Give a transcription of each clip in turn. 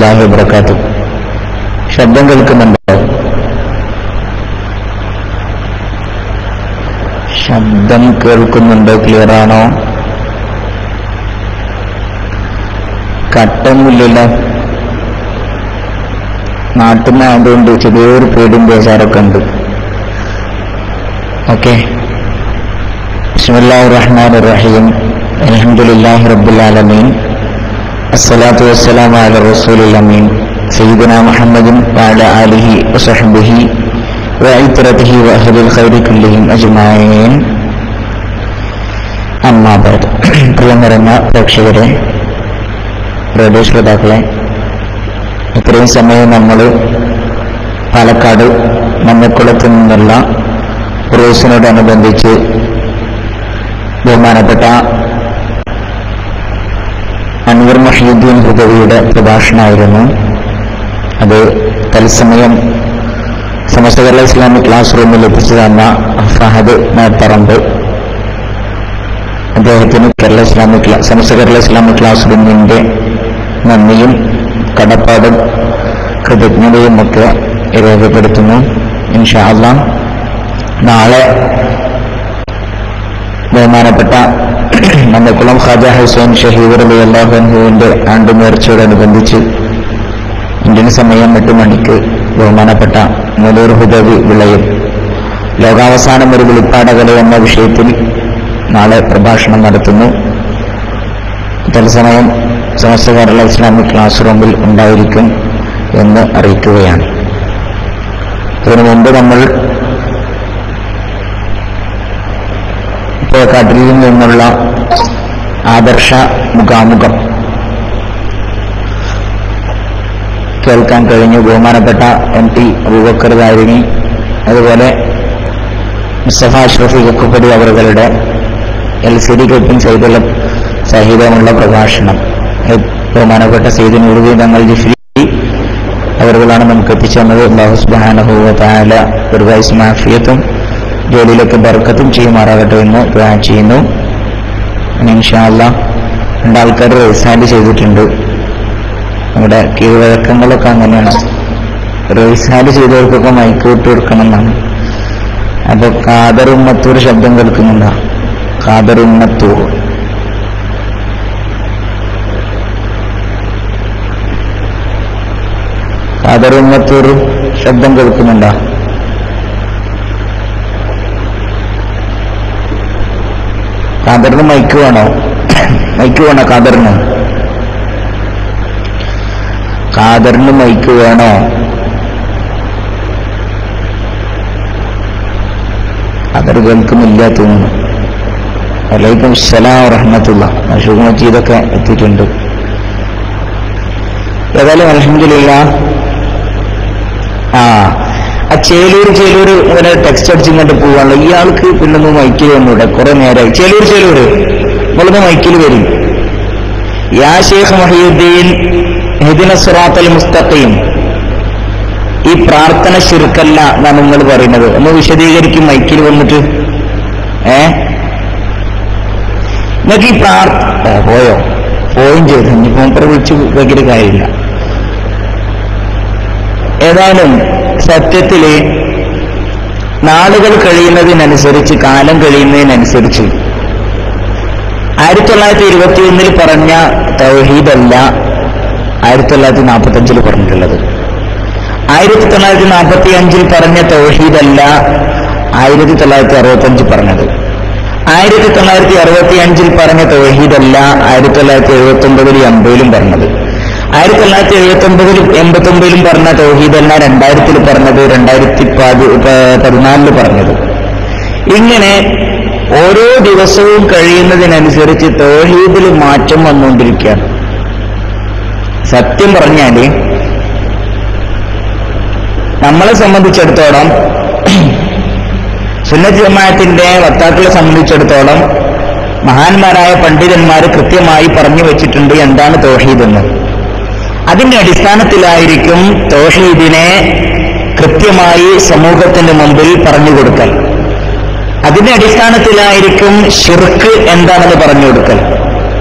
വറഹമത്തല്ലാഹി വബർക്കാത്തു ശബ്ദം കേൾക്കുന്നുണ്ടോ ശബ്ദം കേൾക്കുന്നുണ്ടോ ക്ലിയർ ആണോ കട്ടൊന്നുമില്ലല്ലോ നാട്ടിൽ നിന്നായതുകൊണ്ട് ചെറിയൊരു പേടിയും ബേജാറൊക്കെ ഉണ്ട് ഓക്കെ ബിസ്മില്ലാഹിർ റഹ്മാനിർ റഹീം അൽഹംദുലില്ലാഹി റബ്ബിൽ ആലമീൻ അസ്സലാത്തു വസ്സലാമു അലാ റസൂലിൽ അമീൻ സയ്യിദുനാ മുഹമ്മദിൻ വഅലാ ആലിഹി വസഹ്ബിഹി വഇത്രതിഹി വഅഹ്ലിൽ ഖൈരി കുല്ലിഹിം അജ്മഈൻ അമ്മാ ബഅദ് പ്രിയം നിറഞ്ഞ പ്രേക്ഷകരെ റേഡിയോ ശ്രോതാക്കളെ ഇത്രയും സമയം നമ്മൾ പാലക്കാട് മഞ്ഞക്കുളത്ത് നിന്നുള്ള റോസിനോടനുബന്ധിച്ച് ബഹുമാനപ്പെട്ട അൻവർ മഹീദ്ദീൻ ഹുദവിയുടെ പ്രഭാഷണമായിരുന്നു അത് തത്സമയം സമസ്ത കേരള ഇസ്ലാമിക് ക്ലാസ് റൂമിൽ എത്തിച്ചു തന്ന ഫഹദ് മേത്തറമ്പ് അദ്ദേഹത്തിന് കേരള ഇസ്ലാമിക് ക്ലാ- സമസ്ത കേരള ഇസ്ലാമിക് ക്ലാസ് റൂമിന്റെ നന്ദിയും കടപ്പാടും കൃതജ്ഞതയും ഒക്കെ രേഖപ്പെടുത്തുന്നു ഇൻഷാ അള്ളാഹ് നാളെ ബഹുമാനപ്പെട്ട മന്നക്കുളം ഖാജ ഹുസൈൻ ഷഹീദ് അലി അള്ളാഹുവിന്റെ ആണ്ട് നേർച്ചയോടനുബന്ധിച്ച് ഇന്ത്യൻ സമയം എട്ട് മണിക്ക് ബഹുമാനപ്പെട്ട മുലൂർ ഹുദവി വിളയും ലോകാവസാനം ഒരു വെളിപ്പാടകല എന്ന വിഷയത്തിൽ നാളെ പ്രഭാഷണം നടത്തുന്നു തത്സമയം സമസ്ത കേരള ഇസ്ലാമിക് ക്ലാസ് റൂമിൽ ഉണ്ടായിരിക്കും എന്ന് അറിയിക്കുകയാണ് അതിനു മുമ്പ് നമ്മൾ പുഴക്കാട്ടിൽ നിന്നുള്ള ആദർശ മുഖാമുഖം കേൾക്കാൻ കഴിഞ്ഞു ബഹുമാനപ്പെട്ട എം ടി അബൂബക്കർ ദാരിണി അതുപോലെ മുസ്തഫ അഷ്റഫി കക്കുപ്പടി അവറുകളുടെ L C D clipping Saithulla സഹിതമുള്ള പ്രഭാഷണം ഏ, ബഹുമാനപ്പെട്ട സൈദ് നൂറുദ്ദീൻ തങ്ങൾ ജിഫ്രി അവരുകളാണ് നമുക്ക് എത്തിച്ചെന്നത് അള്ളാഹു സുബാനഹുല ദുർഗായുസ് മാഫിയത്തും ജോലിയിലൊക്കെ ബർക്കത്തും ചെയ്യുമാറാകട്ടെ എന്ന് ദുആ ചെയ്യുന്നു ഇൻഷാല്ല രണ്ടാൾക്കാർ റേസാൻഡ് ചെയ്തിട്ടുണ്ട് നമ്മുടെ കീഴ്വഴക്കങ്ങളൊക്കെ അങ്ങനെയാണ് റേസാൻഡ് ചെയ്തവർക്കൊക്കെ മൈക്ക് വിട്ട് കൊടുക്കണം എന്നാണ് അപ്പൊ ഖാദർ ഉമ്മത്തൂർ ശബ്ദം കേൾക്കുന്നുണ്ടോ ഖാദർ ഉമ്മത്തൂർ ഖാദർ ഉമ്മത്തൂർ ശബ്ദം കേൾക്കുന്നുണ്ടോ ഖാദറിന് മൈക്ക് വേണോ മൈക്ക് വേണോ ഖാദറിന് ഖാദറിന് മൈക്ക് വേണോ ഖാദർ കേൾക്കുന്നില്ല തോന്നുന്നു വലൈക്കും സലാം വറഹമത്തുള്ള അഷൂഖ് മജീദൊക്കെ എത്തിയിട്ടുണ്ട് ഏതായാലും അലഹമില്ല ആ ആ ചേലൂർ ചേലൂർ ഇങ്ങനെ ടെക്സ്റ്റ് അടിച്ച് ഇങ്ങോട്ട് പോവാണല്ലോ ഇയാൾക്ക് പിന്നൊന്ന് മൈക്കിൽ വന്നൂടെ കുറെ നേരമായി ചേലൂർ ചേലൂർ നിങ്ങളൊന്ന് മൈക്കിൽ വരും യാ ഷേഖ് മഹിയുദ്ദീൻ ഹിദിന സുറാത്തൽ മുസ്തഖീം ഈ പ്രാർത്ഥന ശിർക്കല്ല എന്നാണ് നിങ്ങൾ പറയുന്നത് ഒന്ന് വിശദീകരിക്കും മൈക്കിൽ വന്നിട്ട് ഏ നിങ്ങൾക്ക് ഈ പ്രാർത്ഥ പോയോ പോയും ചെയ്തു ഇനിയിപ്പോ മൂപ്പരെ വിളിച്ച് വെക്കിട്ട് കാര്യമില്ല ഏതായാലും സത്യത്തില് നാളുകൾ കഴിയുന്നതിനനുസരിച്ച് കാലം കഴിയുന്നതിനനുസരിച്ച് ആയിരത്തി തൊള്ളായിരത്തി ഇരുപത്തി ഒന്നിൽ പറഞ്ഞ തൗഹീദല്ല ആയിരത്തി തൊള്ളായിരത്തി നാൽപ്പത്തി അഞ്ചിൽ പറഞ്ഞിട്ടുള്ളത് ആയിരത്തി തൊള്ളായിരത്തി നാൽപ്പത്തി അഞ്ചിൽ പറഞ്ഞ തൗഹീദല്ല ആയിരത്തി തൊള്ളായിരത്തി അറുപത്തി അഞ്ച് പറഞ്ഞത് ആയിരത്തി തൊള്ളായിരത്തി അറുപത്തി അഞ്ചിൽ പറഞ്ഞ തൗഹീദല്ല ആയിരത്തി തൊള്ളായിരത്തി എഴുപത്തി ഒമ്പതിൽ എൺപതിലും പറഞ്ഞത് ആയിരത്തി തൊള്ളായിരത്തി എഴുപത്തി ഒമ്പതിലും എൺപത്തി ഒമ്പതിലും പറഞ്ഞ തൗഹീദല്ല രണ്ടായിരത്തിൽ പറഞ്ഞത് രണ്ടായിരത്തി പതി പ- പതിനാലില് പറഞ്ഞത് ഇങ്ങനെ ഓരോ ദിവസവും കഴിയുന്നതിനനുസരിച്ച് തൗഹീദിൽ മാറ്റം വന്നുകൊണ്ടിരിക്കുകയാണ് സത്യം പറഞ്ഞാല് നമ്മളെ സംബന്ധിച്ചിടത്തോളം സുന്നത്ത് ജമാഅത്തിന്റെ വക്താക്കളെ സംബന്ധിച്ചിടത്തോളം മഹാന്മാരായ പണ്ഡിതന്മാർ കൃത്യമായി പറഞ്ഞു വെച്ചിട്ടുണ്ട് എന്താണ് തൗഹീദ് എന്ന് അതിന്റെ അടിസ്ഥാനത്തിലായിരിക്കും തൗഹീദിനെ കൃത്യമായി സമൂഹത്തിന്റെ മുമ്പിൽ പറഞ്ഞു കൊടുക്കൽ അതിന്റെ അടിസ്ഥാനത്തിലായിരിക്കും ഷിർക്ക് എന്താണെന്ന് പറഞ്ഞു കൊടുക്കൽ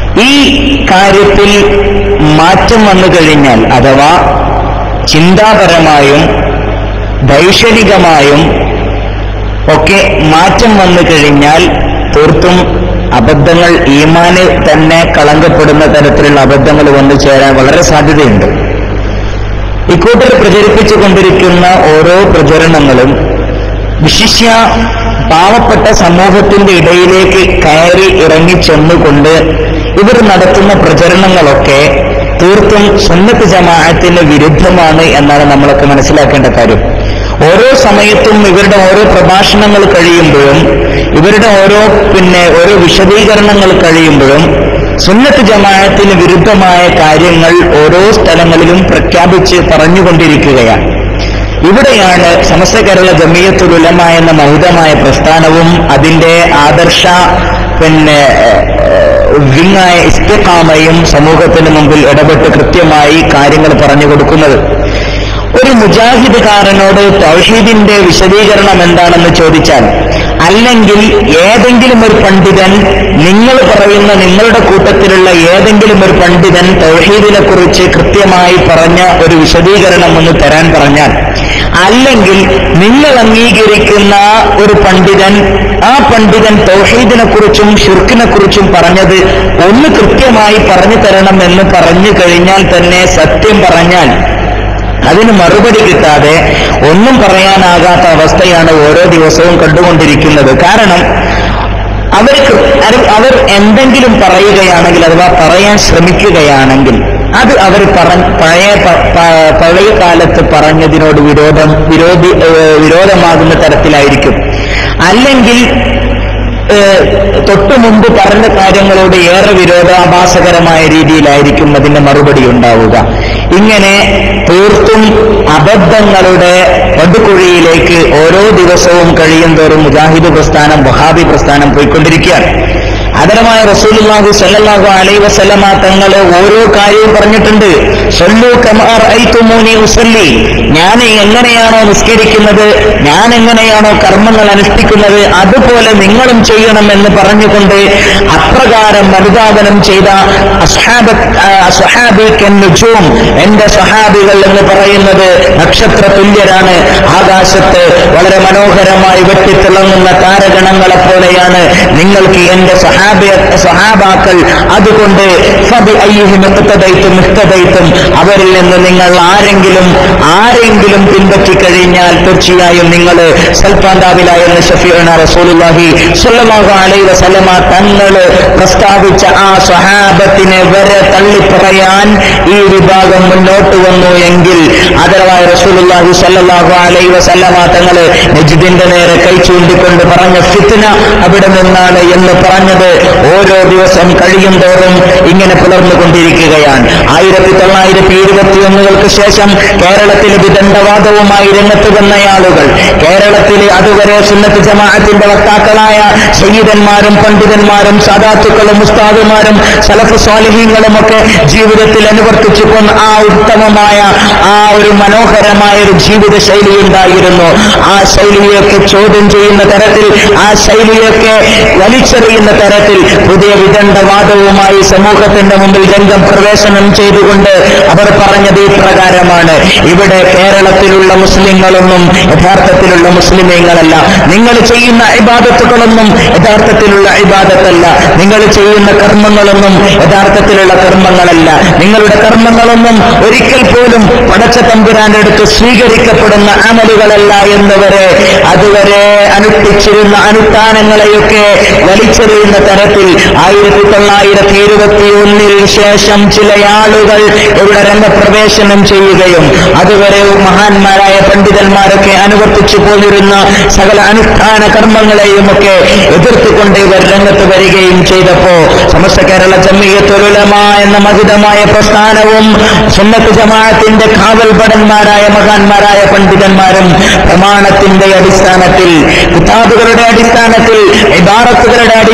ഈ കാര്യത്തിൽ മാറ്റം വന്നു കഴിഞ്ഞാൽ അഥവാ ചിന്താപരമായും ദൈക്ഷണികമായും ഒക്കെ മാറ്റം വന്നു കഴിഞ്ഞാൽ തീർത്തും അബദ്ധങ്ങൾ ഈമാന് തന്നെ കളങ്കപ്പെടുന്ന തരത്തിലുള്ള അബദ്ധങ്ങൾ വന്നു ചേരാൻ വളരെ സാധ്യതയുണ്ട് ഇക്കൂട്ടർ പ്രചരിപ്പിച്ചു കൊണ്ടിരിക്കുന്ന ഓരോ പ്രചരണങ്ങളും വിശിഷ്യ പാവപ്പെട്ട സമൂഹത്തിന്റെ ഇടയിലേക്ക് കയറി ഇറങ്ങി ചെന്നുകൊണ്ട് ഇവർ നടത്തുന്ന പ്രചരണങ്ങളൊക്കെ തീർത്തും സുന്നത്ത് ജമാഅത്തിന് വിരുദ്ധമാണ് എന്നാണ് നമ്മളൊക്കെ മനസ്സിലാക്കേണ്ട കാര്യം ഓരോ സമയത്തും ഇവരുടെ ഓരോ പ്രഭാഷണങ്ങൾ കഴിയുമ്പോഴും ഇവരുടെ ഓരോ പിന്നെ ഓരോ വിശദീകരണങ്ങൾ കഴിയുമ്പോഴും സുന്നത്ത് ജമാഅത്തിന് വിരുദ്ധമായ കാര്യങ്ങൾ ഓരോ സ്ഥലങ്ങളിലും പ്രഖ്യാപിച്ച് പറഞ്ഞുകൊണ്ടിരിക്കുകയാണ് ഇവിടെയാണ് സമസ്ത കേരള ജമിയത്തുൽ ഉലമ എന്ന മഹിതമായ പ്രസ്ഥാനവും അതിന്റെ ആദർശ പിന്നെ വിങ്ങായ ഇസ്തിഖാമയും സമൂഹത്തിന് മുമ്പിൽ ഇടപെട്ട് കൃത്യമായി കാര്യങ്ങൾ പറഞ്ഞു കൊടുക്കുന്നത് ഒരു മുജാഹിദുകാരനോട് തൗഹീദിന്റെ വിശദീകരണം എന്താണെന്ന് ചോദിച്ചാൽ അല്ലെങ്കിൽ ഏതെങ്കിലും ഒരു പണ്ഡിതൻ നിങ്ങൾ പറയുന്ന നിങ്ങളുടെ കൂട്ടത്തിലുള്ള ഏതെങ്കിലും ഒരു പണ്ഡിതൻ തൗഹീദിനെ കുറിച്ച് കൃത്യമായി പറഞ്ഞ ഒരു വിശദീകരണം ഒന്ന് തരാൻ പറഞ്ഞാൽ അല്ലെങ്കിൽ നിങ്ങൾ അംഗീകരിക്കുന്ന ഒരു പണ്ഡിതൻ ആ പണ്ഡിതൻ തൗഹീദിനെ കുറിച്ചും ഷിർക്കിനെ കുറിച്ചും പറഞ്ഞത് ഒന്ന് കൃത്യമായി പറഞ്ഞു തരണം എന്ന് പറഞ്ഞു കഴിഞ്ഞാൽ തന്നെ സത്യം പറഞ്ഞാൽ അതിന് മറുപടി കിട്ടാതെ ഒന്നും പറയാനാകാത്ത അവസ്ഥയാണ് ഓരോ ദിവസവും കണ്ടുകൊണ്ടിരിക്കുന്നത് കാരണം അവർ അവർ എന്തെങ്കിലും പറയുകയാണെങ്കിൽ അഥവാ പറയാൻ ശ്രമിക്കുകയാണെങ്കിൽ അത് അവർ പറ പഴയ പഴയ കാലത്ത് പറഞ്ഞതിനോട് വിരോധം വിരോധി വിരോധമാകുന്ന തരത്തിലായിരിക്കും അല്ലെങ്കിൽ തൊട്ടു മുമ്പ് പറഞ്ഞ കാര്യങ്ങളോട് ഏറെ വിരോധാഭാസകരമായ രീതിയിലായിരിക്കും അതിന്റെ മറുപടി ഉണ്ടാവുക ഇങ്ങനെ തീർത്തും അബദ്ധങ്ങളുടെ പടുകുഴിയിലേക്ക് ഓരോ ദിവസവും കഴിയും തോറും മുജാഹിദ് പ്രസ്ഥാനം വഹാബി പ്രസ്ഥാനം പോയിക്കൊണ്ടിരിക്കുകയാണ് ആദരമായ റസൂലുള്ളാഹി സ്വല്ലല്ലാഹു അലൈഹി വസല്ലമ തങ്ങൾ ഓരോ കാര്യവും പറഞ്ഞിട്ടുണ്ട് സല്ലു കമാർ ഐതുമൂനി ഉസല്ലി ഞാൻ എങ്ങനെയാണോ നിസ്കരിക്കുന്നത് ഞാൻ എങ്ങനെയാണോ കർമ്മങ്ങൾ അനുഷ്ഠിക്കുന്നത് അതുപോലെ നിങ്ങളും ചെയ്യണം എന്ന് പറഞ്ഞുകൊണ്ട് അപ്രകാരം അനുദാപനം ചെയ്ത അസ്ഹാബിക്കും എന്റെ സഹാബികൾ എന്ന് പറയുന്നത് നക്ഷത്ര തുല്യരാണ് ആകാശത്ത് വളരെ മനോഹരമായി വെട്ടിത്തിളങ്ങുന്ന താരഗണങ്ങളെ പോലെയാണ് നിങ്ങൾക്ക് എന്റെ സഹാബി സഹാബാക്കൾ അതുകൊണ്ട് ഫബി അയ്യുഹിം ഇഖ്തദൈത്തും ഇഖ്തദൈത്തും അവരിൽ നിന്ന് നിങ്ങൾ ആരെങ്കിലും ആരെങ്കിലും പിൻപറ്റി കഴിഞ്ഞാൽ തീർച്ചയായും നിങ്ങൾ സൽപാന്താവിലായെന്ന് ഷഫീന റസൂലുള്ളാഹി സ്വല്ലല്ലാഹു അലൈഹി വസല്ലമ തങ്ങൾ പ്രസ്താവിച്ച ആ സ്വഹാബത്തിനെ വരെ തള്ളിപ്പറയാൻ ഈ വിഭാഗം മുന്നോട്ട് വന്നു എങ്കിൽ അതരവായ റസൂലുള്ളാഹി സ്വല്ലല്ലാഹു അലൈഹി വസല്ലമ തങ്ങൾ നജിദിന്റെ നേരെ കൈ ചൂണ്ടിക്കൊണ്ട് പറഞ്ഞ ഫിത്ന അവിടെ നിന്നാണ് എന്ന് പറഞ്ഞത് ഓരോ ദിവസം കഴിയും തോറും ഇങ്ങനെ പുലർന്നുകൊണ്ടിരിക്കുകയാണ് ആയിരത്തി തൊള്ളായിരത്തി ഇരുപത്തിയൊന്നുകൾക്ക് ശേഷം കേരളത്തിൽ വിദണ്ഡവാദവുമായി രംഗത്ത് വന്ന ആളുകൾ കേരളത്തിൽ അതുവരെ സുന്നത്ത് ജമാഅത്തിന്റെ വക്താക്കളായ സയ്യിദന്മാരും പണ്ഡിതന്മാരും സാദാത്തുക്കളും ഉസ്താദുമാരും സലഫ് സ്വാലിഹീങ്ങളും ഒക്കെ ജീവിതത്തിൽ അനുവർത്തിച്ചു കൊന്ന ആ ഉത്തമമായ ആ ഒരു മനോഹരമായ ഒരു ജീവിത ശൈലി ഉണ്ടായിരുന്നു ആ ശൈലിയൊക്കെ ചോദ്യം ചെയ്യുന്ന തരത്തിൽ ആ ശൈലിയൊക്കെ വലിച്ചെറിയുന്ന തരത്തിൽ പുതിയ വിദണ്ഡവാദവുമായി സമൂഹത്തിന്റെ മുമ്പിൽ രംഗം പ്രവേശനം ചെയ്തുകൊണ്ട് അവർ പറഞ്ഞത് ഇപ്രകാരമാണ് ഇവിടെ കേരളത്തിലുള്ള മുസ്ലിങ്ങളൊന്നും യഥാർത്ഥത്തിലുള്ള മുസ്ലിമീങ്ങളല്ല നിങ്ങൾ ചെയ്യുന്ന ഇബാദത്തുകളൊന്നും യഥാർത്ഥത്തിലുള്ള ഇബാദത്തല്ല നിങ്ങൾ ചെയ്യുന്ന കർമ്മങ്ങളൊന്നും യഥാർത്ഥത്തിലുള്ള കർമ്മങ്ങളല്ല നിങ്ങളുടെ കർമ്മങ്ങളൊന്നും ഒരിക്കൽ പോലും പടച്ച തമ്പുരാന്റെ അടുത്ത് സ്വീകരിക്കപ്പെടുന്ന അമലുകളല്ല എന്നിവരെ അതുവരെ അനുഷ്ഠിച്ചിരുന്ന അനുഷ്ഠാനങ്ങളെയൊക്കെ വലിച്ചെറിയുന്ന തരത്തിൽ ആയിരത്തി തൊള്ളായിരത്തി ഇരുപത്തി ഒന്നിൽ ശേഷം ചില ആളുകൾ ഇവിടെ രംഗപ്രവേശനം ചെയ്യുകയും അതുവരെ മഹാന്മാരായ പണ്ഡിതന്മാരൊക്കെ അനുവർത്തിച്ചു പോയിരുന്ന സകല അനുഷ്ഠാന കർമ്മങ്ങളെയും ഒക്കെ എതിർത്തുകൊണ്ട് ഇവർ രംഗത്ത് വരികയും ചെയ്തപ്പോ സമസ്ത കേരള ജമ്മിയത്തുലമ എന്ന മഹിതമായ പ്രസ്ഥാനവും സുന്നത്ത് ജമാഅത്തിന്റെ കാവൽപടന്മാരായ മഹാന്മാരായ പണ്ഡിതന്മാരും പ്രമാണത്തിന്റെ അടിസ്ഥാനത്തിൽ കിതാബുകളുടെ അടിസ്ഥാനത്തിൽ ഇബാറത്തുകളുടെ അടിസ്ഥാനത്തിൽ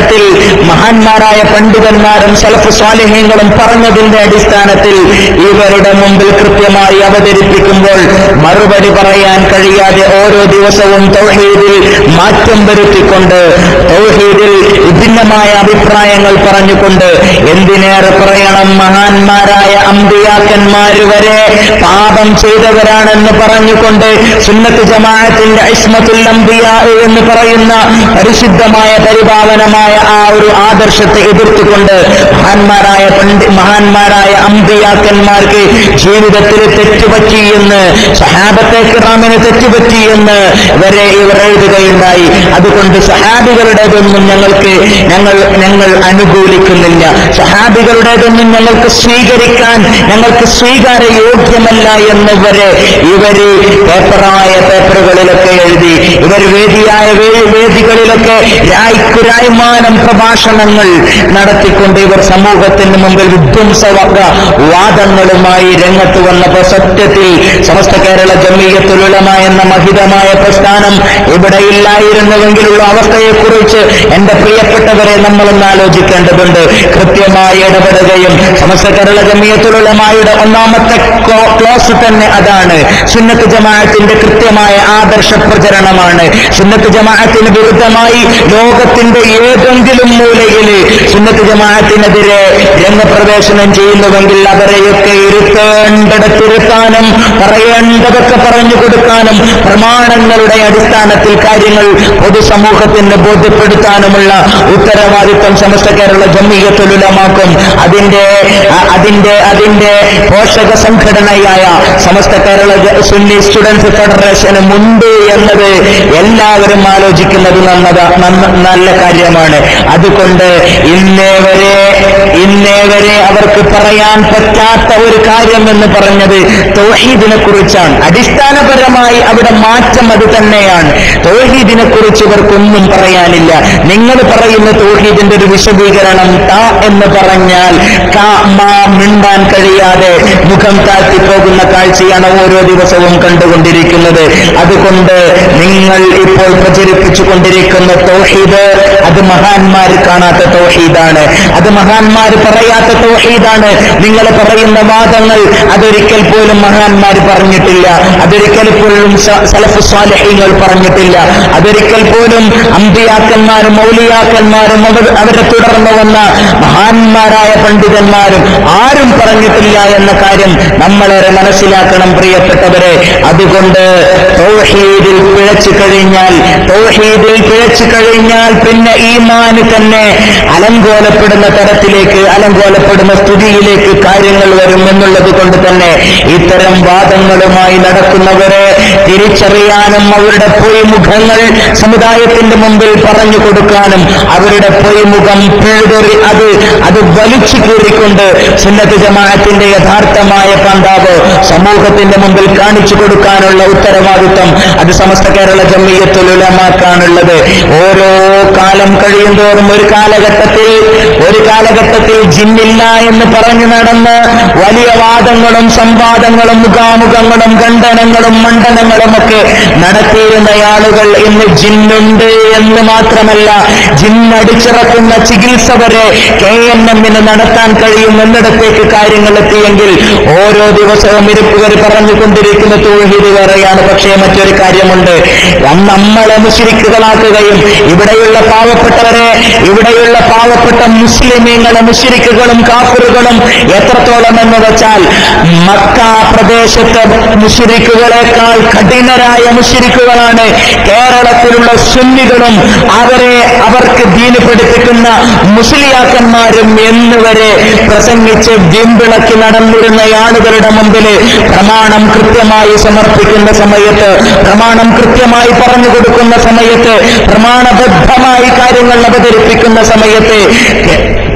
അടിസ്ഥാനത്തിൽ മഹാന്മാരായ പണ്ഡിതന്മാരും സലഫ് സ്വാലിഹ്യങ്ങളും പറഞ്ഞതിന്റെ അടിസ്ഥാനത്തിൽ ഇവരുടെ മുമ്പിൽ കൃത്യമായി അവതരിപ്പിക്കുമ്പോൾ മറുപടി പറയാൻ കഴിയാതെ ഓരോ ദിവസവും തൗഹീദിൽ മാറ്റം വരുത്തിക്കൊണ്ട് തൗഹീദിൽ വിഭിന്നമായ അഭിപ്രായങ്ങൾ പറഞ്ഞുകൊണ്ട് എന്തിനേറെ പറയണം മഹാന്മാരായ അമ്പിയാക്കന്മാര് വരെ പാപം ചെയ്തവരാണെന്ന് പറഞ്ഞുകൊണ്ട് സുന്നത്ത് ജമാഅത്തിന്റെ ഇസ്മത്തുൽ അംബിയ എന്ന് പറയുന്ന പരിശുദ്ധമായ പരിപാവനമായ ആ ഒരു ആദർശത്തെ എതിർത്തുകൊണ്ട് മഹാന്മാരായ പണ്ഡി മഹാന്മാരായ അമ്പിയാക്കന്മാർക്ക് ജീവിതത്തിൽ തെറ്റുപറ്റി എന്ന് സഹാബത്തെ കിറാമിന് തെറ്റുപറ്റി എന്ന് വരെ ഇവർ എഴുതുകയുണ്ടായി അതുകൊണ്ട് സഹാബികളുടേതൊന്നും ഞങ്ങൾക്ക് ഞങ്ങൾ ഞങ്ങൾ അനുകൂലിക്കുന്നില്ല സഹാബികളുടേതൊന്നും ഞങ്ങൾക്ക് സ്വീകരിക്കാൻ ഞങ്ങൾക്ക് സ്വീകാര യോഗ്യമല്ല എന്ന് വരെ ഇവര് പേപ്പറായ പേപ്പറുകളിലൊക്കെ എഴുതി ഇവർ വേദിയായ വേ- വേദികളിലൊക്കെ രായ്ക്കുരായ്മാനം പ്രഭാഷണങ്ങൾ നടത്തിക്കൊണ്ട് ഇവർ സമൂഹത്തിന് മുമ്പിൽ വിധ്വംസവക വാദങ്ങളുമായി രംഗത്ത് വന്നപ്പോൾ സത്യത്തിൽ സമസ്ത കേരള ജമീയത്തുലമ എന്ന മഹിതമായ പ്രസ്ഥാനം ഇവിടെ ഇല്ലായിരുന്നുവെങ്കിലുള്ള അവസ്ഥയെക്കുറിച്ച് എന്റെ പ്രിയപ്പെട്ടവരെ നമ്മളൊന്ന് ആലോചിക്കേണ്ടതുണ്ട് കൃത്യമായി ഇടപെടുകയും സമസ്ത കേരള ജമീയത്തുലമായുടെ ഒന്നാമത്തെ ക്ലോ- ക്ലോസ് തന്നെ അതാണ് സുന്നത്ത് ജമാഅത്തിന്റെ കൃത്യമായ ആദർശ പ്രചരണമാണ് സുന്നത്ത് ജമാഅത്തിന് വിരുദ്ധമായി ലോകത്തിന്റെ ഏതെങ്കിലും മൂലയിൽ സുന്നത്ത് ജമാഅത്തിനെതിരെ രംഗപ്രവേശനം ചെയ്യുന്നുവെങ്കിൽ അവരെയൊക്കെ ഇരുത്തേണ്ടിടത്തിരുത്താനും പറയേണ്ടതൊക്കെ പറഞ്ഞു കൊടുക്കാനും പ്രമാണങ്ങളുടെ അടിസ്ഥാനത്തിൽ കാര്യങ്ങൾ പൊതുസമൂഹത്തിന് ബോധ്യപ്പെടുത്താനുമുള്ള ഉത്തരവാദിത്വം സമസ്ത കേരള ജമീയത്തുലമാക്കും അതിന്റെ അ- അതിന്റെ അതിന്റെ പോഷക സംഘടനയായ സമസ്ത കേരള ജ- സുന്നി സ്റ്റുഡൻസ് ഫെഡറേഷന് മുണ്ട് എന്നത് എല്ലാവരും ആലോചിക്കുന്നത് നന്നത നന്ന- നല്ല കാര്യമാണ് അതുകൊണ്ട് ഇന്നേ വരെ ഇന്നേ വരെ അവർക്ക് പറയാൻ പറ്റാത്ത ഒരു കാര്യം എന്ന് പറഞ്ഞത് തൗഹീദിനെ കുറിച്ചാണ് അടിസ്ഥാനപരമായി അവിടെ മാറ്റം അത് തന്നെയാണ് തൗഹീദിനെ കുറിച്ച് ഇവർക്കൊന്നും പറയാനില്ല നിങ്ങൾ പറയുന്ന തൗഹീദിന്റെ ഒരു വിശദീകരണം ത എന്ന് പറഞ്ഞാൽ ക മാ മിണ്ടാൻ കഴിയാതെ മുഖം താഴ്ത്തി പോകുന്ന കാഴ്ചയാണ് ഓരോ ദിവസവും കണ്ടുകൊണ്ടിരിക്കുന്നത് അതുകൊണ്ട് നിങ്ങൾ ഇപ്പോൾ പ്രചരിപ്പിച്ചു കൊണ്ടിരിക്കുന്ന തൗഹീദ് അത് മഹാന്മാർ കാണാത്ത തൗഹീദാണ് അത് മഹാന്മാർ പറയാത്ത തൗഹീദാണ് നിങ്ങൾ പറയുന്ന വാദങ്ങൾ അതൊരിക്കൽ പോലും മഹാന്മാർ പറഞ്ഞിട്ടില്ല അതൊരിക്കൽ പോലും സ- സലഫ് സ്വാലഹ്യങ്ങൾ പറഞ്ഞിട്ടില്ല അതൊരിക്കൽ പോലും അമ്പിയാക്കന്മാരും മൗലിയാക്കന്മാരും അവർ അവരെ തുടർന്ന് വന്ന മഹാന്മാരായ പണ്ഡിതന്മാരും ആരും പറഞ്ഞിട്ടില്ല എന്ന കാര്യം നമ്മളേറെ മനസ്സിലാക്കണം പ്രിയപ്പെട്ടവരെ അതുകൊണ്ട് തൗഹീദിൽ പിഴച്ചു കഴിഞ്ഞാൽ തൗഹീദിൽ പിഴച്ചു കഴിഞ്ഞാൽ പിന്നെ ഈമാന് തന്നെ അലങ്കോലപ്പെടുന്ന തരത്തിലേക്ക് അലങ്കോലപ്പെടുന്ന സ്ഥിതിയിലേക്ക് കാര്യങ്ങൾ വരും എന്നുള്ളത് കൊണ്ട് തന്നെ ഇത്തരം വാദങ്ങളുമായി നടക്കുന്നവരെ തിരിച്ചറിയാനും അവരുടെ പൊയ്മുഖങ്ങൾ സമുദായത്തിന്റെ മുമ്പിൽ പറഞ്ഞു കൊടുക്കാനും അവരുടെ പൊയ്മുഖം പിഴുതെറി അത് അത് വലിച്ചു കീറിക്കൊണ്ട് സുന്നത്ത് ജമാഅത്തിന്റെ യഥാർത്ഥമായ പന്താവ് സമൂഹത്തിന്റെ മുമ്പിൽ കാണിച്ചു കൊടുക്കാനുള്ള ഉത്തരവാദിത്വം അത് സമസ്ത കേരള ജമ്മിയത്തുലമാക്കാനുള്ളത് ഓരോ കാലം കഴിയുന്തോറും ഒരു കാലഘട്ടത്തിൽ ഒരു കാലഘട്ടത്തിൽ ജിന്നില്ല എന്ന് പറഞ്ഞു നടന്ന് വലിയ വാദങ്ങളും സംവാദങ്ങളും മുഖാമുഖങ്ങളും ഖണ്ഡനങ്ങളും മണ്ഡനങ്ങളും ഒക്കെ നടത്തിയിരുന്ന ആളുകൾ ഇന്ന് ജിന്നുണ്ട് എന്ന് മാത്രമല്ല ജിന്നടിച്ചിറക്കുന്ന ചികിത്സ വരെ കെ എൻ എമ്മിന് നടത്താൻ കഴിയും എന്നിടത്തേക്ക് കാര്യങ്ങൾ എത്തിയെങ്കിൽ ഓരോ ദിവസവും ഇരുപ്പുകർ പറഞ്ഞുകൊണ്ടിരിക്കുന്ന തോഹീദ് വേറെയാണ് പക്ഷേ മറ്റൊരു കാര്യമുണ്ട് അന്ന് നമ്മളെ മുഷിരിക്കുകളാക്കുകയും ഇവിടെയുള്ള പാവപ്പെട്ടവരെ ഇവിടെയുള്ള പാവപ്പെട്ട മുസ്ലിമീങ്ങളെ മുഷിരിക്കുകളും കാഫറുകളും എത്രത്തോളം എന്ന് വെച്ചാൽ മക്ക പ്രദേശത്തെ മുഷിരിക്കുകളെക്കാൾ കഠിനരായ മുഷിരിക്കുകളാണ് കേരളത്തിലുള്ള സുന്നികളും അവരെ അവർക്ക് ദീന് പഠിപ്പിക്കുന്ന മുസ്ലിയാക്കന്മാരും എന്നുവരെ പ്രസംഗിച്ച് വിമ്പിളക്കി നടന്നിരുന്ന ആളുകളുടെ മുമ്പിൽ പ്രമാണം കൃത്യമായി സമർപ്പിക്കുന്ന സമയത്ത് പ്രമാണം കൃത്യമായി പറഞ്ഞു കൊടുക്കുന്ന സമയത്ത് പ്രമാണബദ്ധമായി കാര്യങ്ങൾ അവതരിപ്പിക്കുന്ന സമയത്ത്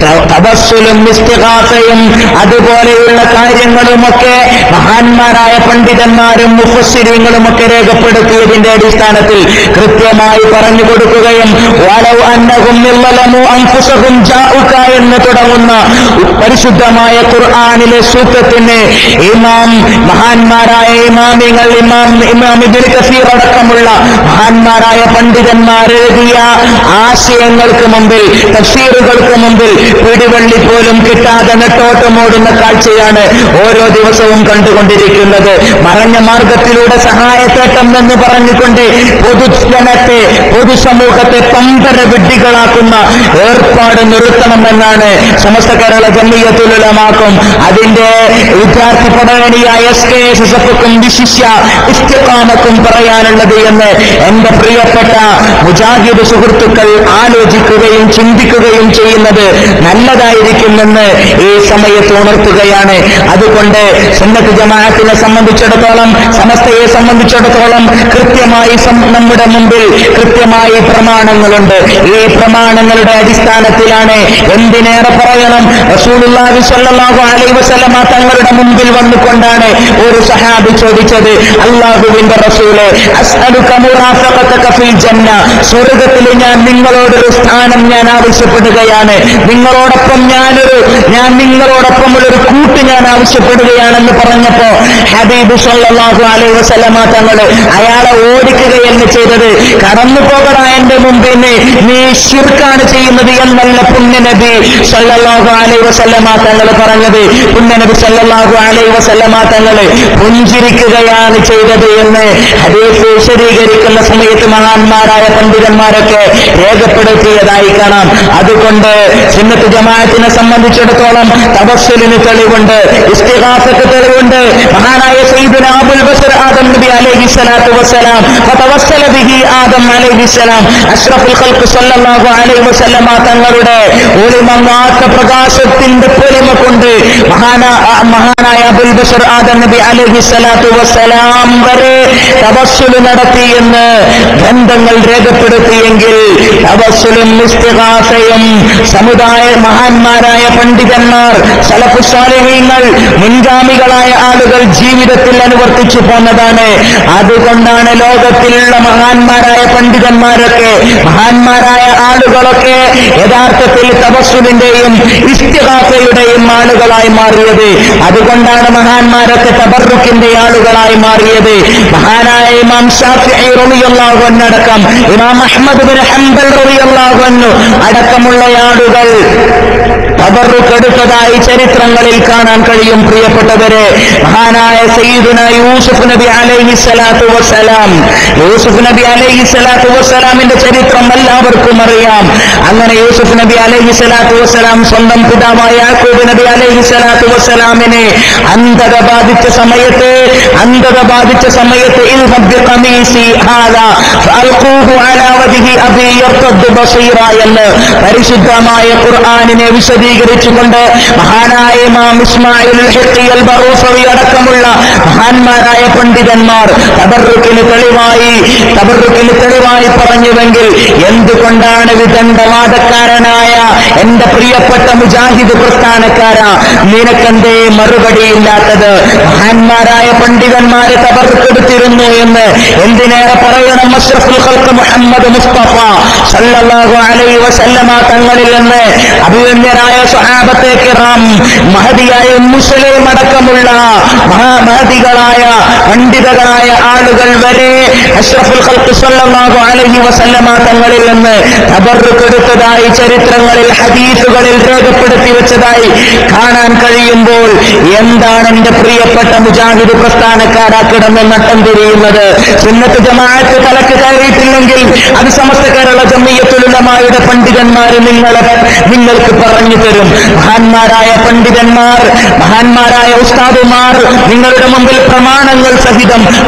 ത- തപസ്സുലും ഇസ്തിഹാസയും അതുപോലെയുള്ള കാര്യങ്ങളുമൊക്കെ മഹാന്മാരായ പണ്ഡിതന്മാരും മുഫസ്സിരിങ്ങളും ഒക്കെ രേഖപ്പെടുത്തിയതിന്റെ അടിസ്ഥാനത്തിൽ കൃത്യമായി പറഞ്ഞു കൊടുക്കുകയും വലൗ അന്നഹും ഇല്ലലമു അൻഫുസഹും ജാഉക എന്ന് തുടങ്ങുന്ന പരിശുദ്ധമായ ഖുർആനിലെ സൂക്തത്തിന് ഇമാം മഹാന്മാരായ ഇമാമിങ്ങൾ ഇമാം ഇമാം ഇബ്നു കസീർ അടക്കമുള്ള മഹാന്മാരായ പണ്ഡിതന്മാർ എഴുതിയ ആശയങ്ങൾക്ക് മുമ്പിൽ തഫ്സീറുകൾക്ക് മുമ്പിൽ പിടിവള്ളി പോലും കിട്ടാതെ നെട്ടോട്ടമോടുന്ന കാഴ്ചയാണ് ഓരോ ദിവസവും കണ്ടുകൊണ്ടിരിക്കുന്നത് മറഞ്ഞ മാർഗത്തിലൂടെ സഹായത്തേട്ടം എന്ന് പറഞ്ഞുകൊണ്ട് പൊതുജനത്തെ പൊതുസമൂഹത്തെ പമ്പര വിഡ്ഢികളാക്കുന്ന ഏർപ്പാട് നിർത്തണമെന്നാണ് സമസ്ത കേരള ജമ്മിയത്തുലമാക്കും അതിന്റെ വിദ്യാർത്ഥി പടയണിയായ എസ് കെ എസ് എസ് എഫുക്കും വിശിഷ്യ ഇസ്തിഖാമക്കും പറയാനുള്ളത് എന്ന് എന്റെ പ്രിയപ്പെട്ട മുജാഹിദ് സുഹൃത്തുക്കൾ ആലോചിക്കുകയും ചിന്തിക്കുകയും ചെയ്യുന്നത് നല്ലതായിരിക്കുമെന്ന് ഈ സമയത്ത് ഉണർത്തുകയാണ് അതുകൊണ്ട് സുന്നത്ത് ജമാഅത്തിനെ സംബന്ധിച്ചിടത്തോളം സമസ്തയെ സംബന്ധിച്ചിടത്തോളം കൃത്യമായി സം- നമ്മുടെ മുമ്പിൽ കൃത്യമായി പ്രമാണങ്ങളുണ്ട് ഈ പ്രമാണങ്ങളുടെ അടിസ്ഥാനത്തിലാണ് എന്തിനേറെ പറയണം റസൂലുള്ളാഹി സ്വല്ലല്ലാഹു അലൈഹി വസല്ലമ തങ്ങളുടെ മുമ്പിൽ വന്നുകൊണ്ടാണ് ഒരു സഹാബി ചോദിച്ചത് അള്ളാഹുവിന്റെ റസൂല് അസ്അലുക മുറാഫഖതക ഫിൽ ജന്ന സ്വർഗ്ഗത്തിൽ ഞാൻ നിങ്ങളോടൊരു സ്ഥാനം ഞാൻ ആവശ്യപ്പെടുകയാണ് നിങ്ങളോടൊപ്പം ഞാനൊരു ഞാൻ നിങ്ങളോടൊപ്പം ഒരു കൂട്ട് ഞാൻ ആവശ്യപ്പെടുകയാണെന്ന് പറഞ്ഞപ്പോ ഹബീബ് സല്ലല്ലാഹു അലൈഹി വസല്ലമ തങ്ങള് അയാളെ ഓടിക്കുകയല്ല ചെയ്തത് കടന്നു പോകടാ എന്റെ മുമ്പിൽ നിന്ന് നീ ശിർക്കാണ് ചെയ്യുന്നത് എന്നല്ല പുണ്യനബി സല്ലല്ലാഹു അലൈഹി വസല്ലമ തങ്ങൾ പറഞ്ഞത് പുണ്യനബി സല്ലല്ലാഹു അലൈഹി വസല്ലമ തങ്ങൾ പുഞ്ചിരിക്കുകയാണ് ചെയ്തത് എന്ന് ഹദീസ് വിശദീകരിക്കുന്ന സമയത്ത് മഹാന്മാരായ പണ്ഡിതന്മാരൊക്കെ രേഖപ്പെടുത്തിയതായി കാണാം അതുകൊണ്ട് സുന്നത്ത് ജമാഅത്തിനെ സംബന്ധിച്ചിടത്തോളം തപസ്സുലിന് തെളിവുണ്ട് ഇസ്തിഹാസക്ക് തെളിവുണ്ട് മഹാനായ സയ്യിദുന അബുൽ ബസർ ആദം നബി അലൈഹി സ്വലാത്തു വസ്സലാം ഫതവസ്സല ബിഹി ആദം അലൈഹി സ്വലാം അഷ്റഫുൽ ഖൽഖ് സല്ലല്ലാഹു അലൈഹി വസല്ലമ തങ്ങളുടെ ഒളിമങ്ങാത്ത പ്രകാശത്തിന്റെ പൊലിമ കൊണ്ട് മഹാന ആ മഹാനായ അബുൽ ബഷർ ആദം നബി അലൈഹി സ്വലാത്തു വസ്സലാം വരെ തപസ്സുല് നടത്തി എന്ന് ഗ്രന്ഥങ്ങൾ രേഖപ്പെടുത്തിയെങ്കിൽ തപസ്സുലും ഇസ്തിഹാസയും സമുദായ മഹാന്മാരായ പണ്ഡിതന്മാർ സലഫുസ്വാലഹീങ്ങൾ മുൻഗാമികളായ ആളുകൾ ജീവിതത്തിൽ അനുവർത്തിച്ചു പോന്നതാണ് അതുകൊണ്ടാണ് ലോകത്തിലുള്ള മഹാന്മാരായ പണ്ഡിതന്മാരൊക്കെ മഹാന്മാരായ ആളുകളൊക്കെ യഥാർത്ഥത്തിൽ തപസ്സുവിന്റെയും ഇസ്തിഹാസയുടെയും ആളുകളായി മാറിയത് അതുകൊണ്ടാണ് മഹാന്മാരൊക്കെ തബറുക്കിന്റെ ആളുകളായി മാറിയത് മഹാനായ ഇമാം ഷാഫിഈ റളിയല്ലാഹു അൻഹു അടക്കം ഇമാം അഹ്മദ് ബിൻ ഹംബൽ റളിയല്ലാഹു അൻഹു അടക്കമുള്ള ആളുകൾ തബറുക്കെടുത്തതായി ചരിത്രങ്ങളിൽ കാണാൻ കഴിയും പ്രിയപ്പെട്ടവരെ മഹാനായ സയ്യിദുന യൂസുഫ് നബി അലൈഹി സ്വലാത്തു വസ്സലാം യൂസുഫ് നബി അലൈഹി സ്വലാത്തു വസ്സലാമിന്റെ ചരിത്രം എല്ലാവർക്കും അറിയാം അങ്ങനെ യൂസുഫ് നബി അലൈഹി സ്വലാത്തു വസ്സലാം സ്വന്തം പിതാവായ യാക്കൂബ് നബി അലൈഹി സ്വലാത്തു വസ്സലാമിനെ അന്ധത ബാധിച്ച സമയത്ത് അന്ധത ബാധിച്ച സമയത്ത് ഇൽഹബ് ബിഖമീസി ഹാദാ ഫഅൽഖൂഹു അലാ വജ്ഹി അബി യർതദ് ബസീറ എന്ന് പരിശുദ്ധമായ ഖുർആനിനെ വിശദീകരിച്ചുകൊണ്ട് മഹാനായ ഇമാം ഇസ്മായിൽ ഹിഖിയൽ ബറൂഫവി അടക്കമുള്ള മഹാന്മാരായ പണ്ഡിതന്മാർ തബറുക്കിന് തെളിവായി തബറുക്കിന് തെളിവായി പറഞ്ഞുവെങ്കിൽ എന്തുകൊണ്ടാണ് വിദണ്ഡവാദക്കാരനായ എന്റെ പ്രിയപ്പെട്ട മുജാഹിദ് പ്രസ്ഥാനക്കാര നിനക്കെന്തേ മറുപടിയില്ലാത്തത് മഹാന്മാരായ പണ്ഡിതന്മാരെ തബറുക്കെടുത്തിരുന്നു എന്ന് എന്തിനേറെ പറയണം അഷ്റഫുൽ ഖൽഖ് മുഹമ്മദ് മുസ്തഫ സല്ലല്ലാഹു അലൈഹി വസല്ലമ തങ്ങളിൽ നിന്ന് അഭിമന്യരായ സ്വഹാബത്തെ കിറാം മഹതിയായ മുസ്ലിം അടക്കമുള്ള മഹാമഹതികളായ പണ്ഡിതകളായ ആളുകൾ വരെ അഷ്റഫുൽ ഖൽഖ് സല്ലല്ലാഹു അലൈഹി വസല്ലമ തങ്ങളിൽ നിന്ന് തബറുക്കെടുത്തതായി ചരിത്രങ്ങളിൽ ഹദീസുകളിൽ രേഖപ്പെടുത്തി വെച്ചതായി കാണാൻ കഴിയുമ്പോൾ എന്താണ് എന്റെ പ്രിയപ്പെട്ട മുജാഹിദ് പ്രസ്ഥാനക്കാരാ കിടന്ന് നട്ടം തിരിയുന്നത് സുന്നത്ത് ജമാഅത്ത് തലക്ക് കയറിയിട്ടില്ലെങ്കിൽ അത് സമസ്ത കേരള ജമ്മിയത്തുലമായുടെ പണ്ഡിതന്മാർ നിങ്ങളെ നിങ്ങൾക്ക് പറഞ്ഞു തരും മഹാന്മാരായ പണ്ഡിതന്മാർ മഹാന്മാരായ ഉസ്താദുമാർ നിങ്ങളുടെ മുമ്പിൽ പ്രമാണങ്ങൾ സഹിതം കൃത്യമായി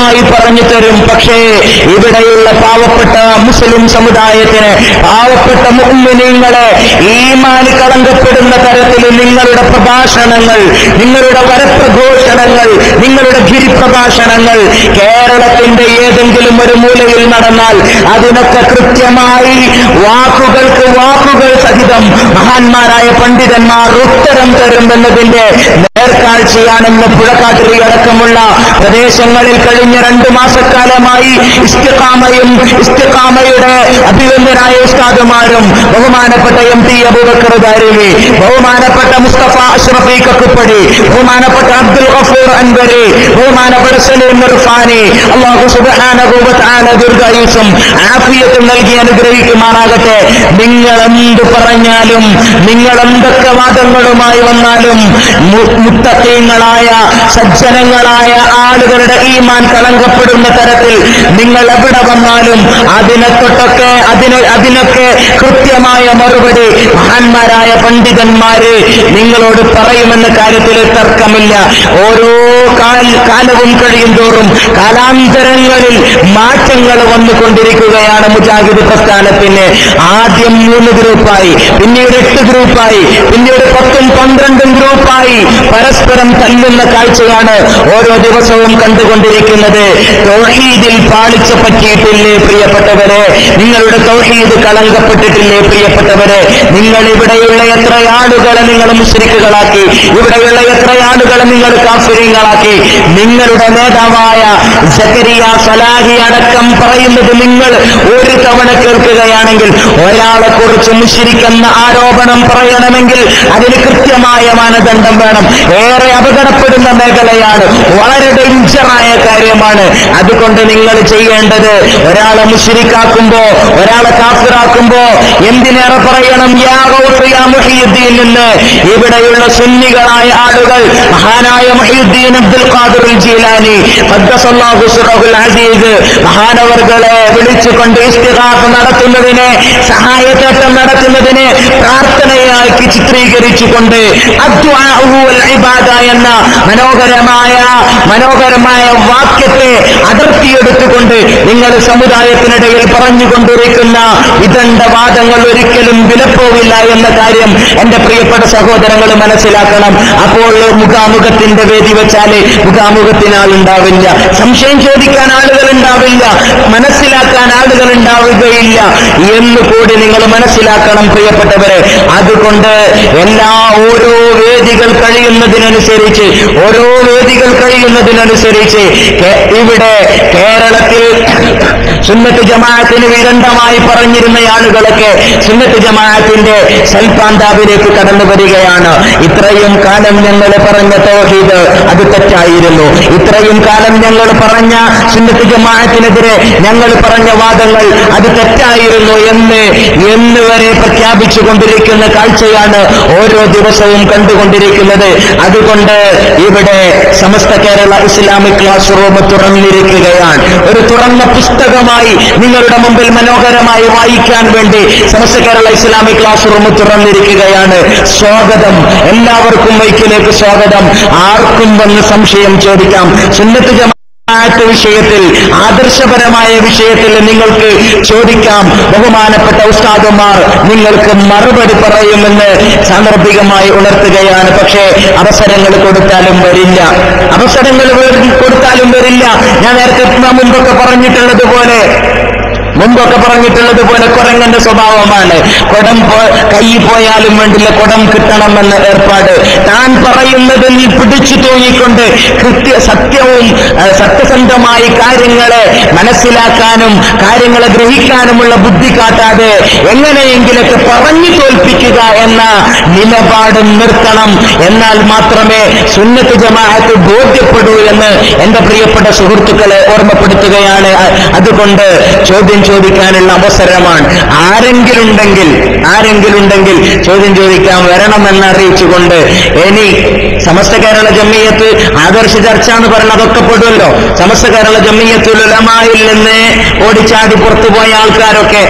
കൃത്യമായി പറഞ്ഞു തരും പക്ഷേ ഇവിടെയുള്ള പാവപ്പെട്ട മുസ്ലിം സമുദായത്തിന് പാവപ്പെട്ട മുഅ്മിനീങ്ങളെ ഈമാൻ കളങ്കപ്പെടുന്ന തരത്തിൽ നിങ്ങളുടെ പ്രഭാഷണങ്ങൾ നിങ്ങളുടെ വരപ്രഘോഷണങ്ങൾ നിങ്ങളുടെ ഗിരിപ്രഭാഷണങ്ങൾ കേരളത്തിന്റെ ഏതെങ്കിലും ഒരു മൂലയിൽ നടന്നാൽ അതിനൊക്കെ കൃത്യമായി വാക്കുകൾക്ക് വാക്കുകൾ സഹിതം മഹാന്മാരായ പണ്ഡിതന്മാർ ഉത്തരം തരും എന്നതിന്റെ നേർക്കാഴ്ചയാണെന്ന് പുഴക്കാട്ടിരി അടക്കമുള്ള പ്രദേശങ്ങളിൽ കഴിഞ്ഞ രണ്ടു മാസക്കാലമായി ഇസ്തിഖാമയും ഇസ്തിഖാമയുടെ അഭിവന്ദനായ ഉസ്താദുമാരും ബഹുമാനപ്പെട്ട എം ടി അബൂബക്കർ ദാരിമി ബഹുമാനപ്പെട്ട മുസ്തഫ അഷ്റഫി കക്കുപ്പടി ബഹുമാനപ്പെട്ട അബ്ദുൽ ഗഫൂർ അൻവരി ബഹുമാനപ്പെട്ട സലീം ഇർഫാനി അള്ളാഹു സുബ്ഹാനഹു വ തആല ദീർഘായുസ്സും ആഫിയത്തും നൽകി അനുഗ്രഹിക്കുമാറാകട്ടെ നിങ്ങൾ എന്ത് പറഞ്ഞാലും നിങ്ങൾ എന്തൊക്കെ വാദങ്ങളുമായി വന്നാലും മു- മുത്തക്കീങ്ങളായ സജ്ജനങ്ങളായ ആളുകളുടെ ഈമാൻ കളങ്കപ്പെടുന്ന തരത്തിൽ നിങ്ങൾ എവിടെ വന്നാലും അതിനെ തൊട്ടൊക്കെ അതിന് അതിനൊക്കെ കൃത്യമായ മറുപടി മഹാന്മാരായ പണ്ഡിതന്മാര് നിങ്ങളോട് പറയുമെന്ന കാര്യത്തിൽ തർക്കമില്ല ഓരോ കാൽ കാലവും കഴിയും തോറും കാലാന്തരങ്ങളിൽ മാറ്റങ്ങൾ വന്നുകൊണ്ടിരിക്കുകയാണ് മുജാഹിദ് പ്രസ്ഥാനത്തിന് ആദ്യം മൂന്ന് ഗ്രൂപ്പായി പിന്നീട് എട്ട് ഗ്രൂപ്പായി പിന്നീട് പത്തും പന്ത്രണ്ടും ഗ്രൂപ്പായി പരസ്പരം തല്ലുന്ന കാഴ്ചയാണ് ഓരോ ദിവസവും കണ്ടുകൊണ്ടിരിക്കുന്നത് തൗഹീദിൽ പാളിച്ച പറ്റിയിട്ടില്ലേ പ്രിയപ്പെട്ടവരെ നിങ്ങളുടെ തൗഹീദ് കളങ്കപ്പെട്ടിട്ടില്ലേ പ്രിയപ്പെട്ടവരെ നിങ്ങൾ ഇവിടെയുള്ള എത്ര ആളുകളെ നിങ്ങൾ മുസ്ലിക്കുകളാക്കി ഇവിടെയുള്ള എത്ര ആളുകളെ നിങ്ങൾ കാഫിര്യങ്ങളാക്കി നിങ്ങളുടെ നേതാവായ സക്കരിയ സലാഹി അടക്കം പറയുന്നത് നിങ്ങൾ ഒരു തവണ കേൾക്കുകയാണെങ്കിൽ ഒരാളെ കുറിച്ച് മുഷിരിക്കുന്ന ആരോപണം പറയണമെങ്കിൽ അതിന് കൃത്യമായ മാനദണ്ഡം വേണം ഏറെ അപകടപ്പെടുന്ന മേഖലയാണ് വളരെ ഡേഞ്ചറായ കാര്യമാണ് അതുകൊണ്ട് നിങ്ങൾ ചെയ്യേണ്ടത് ഒരാളെ മുഷിരിക്കാക്കുമ്പോ ഒരാളെ കാഫിറാക്കുമ്പോ എന്തിനേറെ പറയണം യാ ഗൗസ് യാ മുഹിയുദ്ദീൻ എന്ന് ഇവിടെയുള്ള സുന്നികളായ ആളുകൾ മഹാനായ മുഹിയുദ്ദീൻ അബ്ദുൽ ഖാദിർ ജീലാനി ഖദ്ദസല്ലാഹു സിറഹുൽ അസീസ് മഹാനവർകളെ വിളിച്ചുകൊണ്ട് ഇസ്തിഹാഫ് നടത്തുന്നതിനെ സഹായത്തേട്ടം നടത്തുന്നതിനെ പ്രാർത്ഥനയാക്കി ചിത്രീകരിച്ചുകൊണ്ട് അദ്ദുആഉ വൽ ഇബാദ എന്ന മനോഹരമായ മനോഹരമായ വാക്യത്തെ അടർത്തിയെടുത്തുകൊണ്ട് നിങ്ങൾ സമുദായത്തിനിടയിൽ പറഞ്ഞുകൊണ്ടിരിക്കുന്ന വിദണ്ഡവാദങ്ങൾ ഒരിക്കലും വിലപ്പോവില്ല എന്ന കാര്യം എന്റെ പ്രിയപ്പെട്ട സഹോദരങ്ങൾ മനസ്സിലാക്കണം അപ്പോൾ മുഖാമുഖത്തിന്റെ വേദി വെച്ചാല് മുഖാമുഖത്തിന് ആളുണ്ടാവില്ല സംശയം ചോദിക്കാൻ ആളുകൾ ഉണ്ടാവില്ല മനസ്സിലാക്കാൻ ആളുകൾ ഉണ്ടാവുകയില്ല എന്ന് കൂടി നിങ്ങൾ മനസ്സിലാക്കണം പ്രിയപ്പെട്ടവരെ അതുകൊണ്ട് എല്ലാ ഓരോ വേദികൾ കഴിയുന്നതിനനുസരിച്ച് ഓരോ വേദികൾ കഴിയുന്നതിനനുസരിച്ച് കേ- ഇവിടെ കേരളത്തിൽ സുന്നത്ത് ജമാഅത്തിന് വിദണ്ഡമായി പറഞ്ഞിരുന്ന ആളുകളൊക്കെ സുന്നത്ത് ജമാഅത്തിന്റെ സൽപാന്താവിലേക്ക് കടന്നു വരികയാണ് ഇത്രയും കാലം ഞങ്ങൾ പറഞ്ഞ തൗഹീദ് അത് തെറ്റായിരുന്നു ഇത്രയും കാലം ഞങ്ങൾ പറഞ്ഞ സുന്നത്ത് ജമാഅത്തിനെതിരെ ഞങ്ങൾ പറഞ്ഞ വാദങ്ങൾ അത് തെറ്റായിരുന്നു എന്ന് എന്ന് വരെ പ്രഖ്യാപിച്ചു കൊണ്ടിരിക്കുന്ന കാഴ്ചയാണ് ഓരോ ദിവസവും കണ്ടുകൊണ്ടിരിക്കുന്നത് അതുകൊണ്ട് ഇവിടെ Samastha Kerala Islamic class room തുറന്നിരിക്കുകയാണ് ഒരു തുറന്ന പുസ്തകമായി നിങ്ങളുടെ മുമ്പിൽ മനോഹരമായി വായിക്കാൻ വേണ്ടി Samastha Kerala Islamic class room തുറന്നിരിക്കുകയാണ് സ്വാഗതം എല്ലാവർക്കും വൈക്കിലേക്ക് സ്വാഗതം ആർക്കും വന്ന് സംശയം ചോദിക്കാം സുന്നത്ത് ജമാ ആറ്റ് വിഷയത്തിൽ ആദർശപരമായ വിഷയത്തിൽ നിങ്ങൾക്ക് ചോദിക്കാം ബഹുമാനപ്പെട്ട ഉസ്താദുമാർ നിങ്ങൾക്ക് മറുപടി പറയുമെന്ന് സാന്ദർഭികമായി ഉണർത്തുകയാണ് പക്ഷേ അവസരങ്ങൾ കൊടുത്താലും വരില്ല അവസരങ്ങൾ വേ- കൊടുത്താലും വരില്ല ഞാൻ നേരത്തെ മുമ്പൊക്കെ പറഞ്ഞിട്ടുള്ളത് പോലെ മുമ്പൊക്കെ പറഞ്ഞിട്ടുള്ളത് പോലെ കുരങ്ങന്റെ സ്വഭാവമാണ് കുടം പോ- കൈ പോയാലും വേണ്ടില്ല കുടം കിട്ടണമെന്ന ഏർപ്പാട് താൻ പറയുന്നതിൽ പിടിച്ചു തൂങ്ങിക്കൊണ്ട് കൃത്യ സത്യവും ആ, സത്യസന്ധമായി കാര്യങ്ങളെ മനസ്സിലാക്കാനും കാര്യങ്ങളെ ഗ്രഹിക്കാനുമുള്ള ബുദ്ധി കാട്ടാതെ എങ്ങനെയെങ്കിലൊക്കെ പറഞ്ഞു തോൽപ്പിക്കുക എന്ന നിലപാട് നിർത്തണം എന്നാൽ മാത്രമേ സുന്നത്ത് ജമാഅത്ത് ബോധ്യപ്പെടൂ എന്ന് എന്റെ പ്രിയപ്പെട്ട സുഹൃത്തുക്കളെ ഓർമ്മപ്പെടുത്തുകയാണ് അ- അതുകൊണ്ട് ചോദ്യം ചോദിക്കാനുള്ള അവസരമാണ് ആരെങ്കിലും ഉണ്ടെങ്കിൽ ആരെങ്കിലും ഉണ്ടെങ്കിൽ ചോദ്യം ചോദിക്കാൻ വരണമെന്ന് അറിയിച്ചുകൊണ്ട് ഇനി സമസ്ത കേരള ജമ്മിയത്ത് ആദർശ ചർച്ച എന്ന് പറഞ്ഞ അതൊക്കെ പെടുമല്ലോ സമസ്ത കേരള ജമ്മിയത്തുൽ ഉലമായിൽ നിന്ന് ഓടിച്ചാടി പുറത്തുപോയ ആൾക്കാരൊക്കെ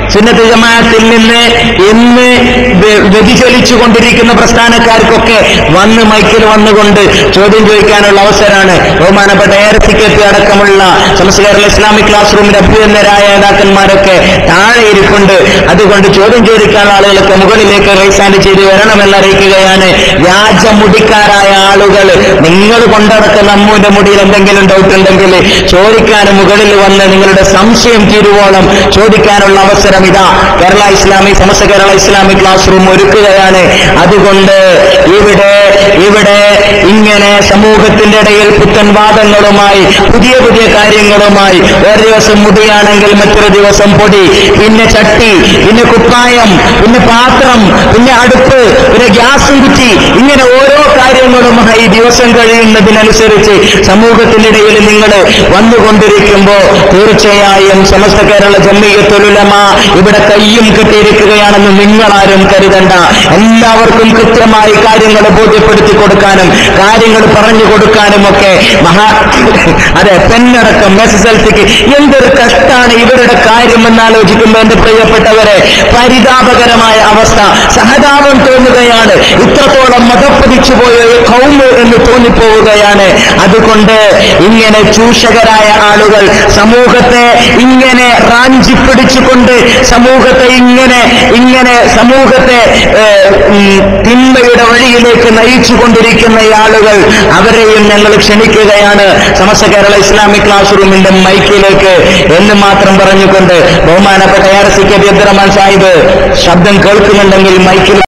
സുന്നത്ത് ജമാഅത്തിൽ നിന്ന് ഇന്ന് വ്യ- വ്യതിചലിച്ചു കൊണ്ടിരിക്കുന്ന പ്രസ്ഥാനക്കാർക്കൊക്കെ വന്ന് മൈക്കിൽ വന്നുകൊണ്ട് ചോദ്യം ചോദിക്കാനുള്ള അവസരമാണ് ബഹുമാനപ്പെട്ട എയർ ടിക്കറ്റ് അടക്കമുള്ള സമസ്ത കേരള ഇസ്ലാമിക് ക്ലാസ് റൂമിന്റെ അഭ്യുന്നരായ നേതാക്കന്മാരൊക്കെ താഴെ ഇരിപ്പുണ്ട് അതുകൊണ്ട് ചോദ്യം ചോദിക്കാനുള്ള ആളുകളൊക്കെ മുകളിലേക്ക് റൈസാൻഡ് ചെയ്ത് വരണമെന്ന് അറിയിക്കുകയാണ് വ്യാജമുടിക്കാരായ ആളുകൾ നിങ്ങൾ കൊണ്ടടക്കുന്ന അമ്മുവിന്റെ മുടിയിൽ എന്തെങ്കിലും ഡൗട്ട് ഉണ്ടെങ്കിൽ ചോദിക്കാൻ മുകളിൽ വന്ന് നിങ്ങളുടെ സംശയം തീരുവോളം ചോദിക്കാനുള്ള അവസരം ഇതാ Kerala Islamic Samastha Kerala Islamic class room ഒരുക്കുകയാണ് അതുകൊണ്ട് ഇവിടെ ഇവിടെ ഇങ്ങനെ സമൂഹത്തിന്റെ ഇടയിൽ പുത്തൻ വാദങ്ങളുമായി പുതിയ പുതിയ കാര്യങ്ങളുമായി ഒരു ദിവസം മുടിയാണെങ്കിൽ മറ്റൊരു ദിവസം പൊടി പിന്നെ ചട്ടി പിന്നെ കുപ്പായം പിന്നെ പാത്രം പിന്നെ അടുപ്പ് പിന്നെ ഗ്യാസും കുറ്റി ഇങ്ങനെ ഓരോ കാര്യങ്ങളുമായി ദിവസം കഴിയുന്നതിനനുസരിച്ച് സമൂഹത്തിന്റെ ഇടയിൽ നിങ്ങൾ വന്നുകൊണ്ടിരിക്കുമ്പോ തീർച്ചയായും സമസ്ത കേരള ജമ്മിയത്തുലമ ഇവിടെ കയ്യും കെട്ടിയിരിക്കുകയാണെന്ന് നിങ്ങളാരും കരുതണ്ട എല്ലാവർക്കും കൃത്യമായി കാര്യങ്ങൾ ബോധ്യപ്പെടുത്തി കൊടുക്കാനും കാര്യങ്ങൾ പറഞ്ഞു കൊടുക്കാനും ഒക്കെ മഹാ അതെ പെണ്ണടക്കം എസ് എസ് എൽ സിക്ക് എന്തൊരു കഷ്ടാണ് ഇവരുടെ കാര്യം എന്നാലോചിക്കുമ്പോൾ എന്റെ പ്രിയപ്പെട്ടവരെ പരിതാപകരമായ അവസ്ഥ സഹതാപം തോന്നുകയാണ് ഇത്രത്തോളം മതപ്പതിച്ചു പോയ ഒരു കൗമ് എന്ന് തോന്നിപ്പോവുകയാണ് അതുകൊണ്ട് ഇങ്ങനെ ചൂഷകരായ ആളുകൾ സമൂഹത്തെ ഇങ്ങനെ റാഞ്ചി പിടിച്ചുകൊണ്ട് സമൂഹത്തെ ഇങ്ങനെ ഇങ്ങനെ സമൂഹത്തെ ഏഹ്, ഉം, തിന്മയുടെ വഴിയിലേക്ക് നയിച്ചു കൊണ്ടിരിക്കുന്ന ഈ ആളുകൾ അവരെയും ഞങ്ങൾ ക്ഷണിക്കുകയാണ് സമസ്ത കേരള ഇസ്ലാമിക് ക്ലാസ് റൂമിന്റെ മൈക്കിലേക്ക് എന്ന് മാത്രം പറഞ്ഞുകൊണ്ട് ബഹുമാനപ്പെട്ട A R C K Abdurahman സാഹിബ് ശബ്ദം കേൾക്കുന്നുണ്ടെങ്കിൽ മൈക്കിൽ